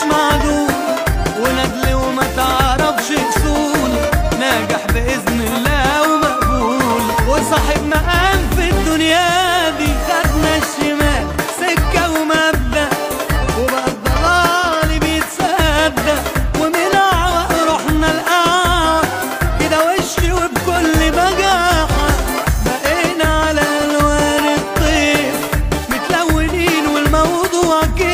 معدول وندل وما تعرفش اصول ناجح باذن الله ومقبول وصاحب مقام في الدنيا دي خدنا الشمال سكه ومبدا وبقى الضلال بيتصدق ومن اعوق رحنا الاعوق كده وشي وبكل بجاحه بقينا على الوان الطيف متلونين والموضوع كده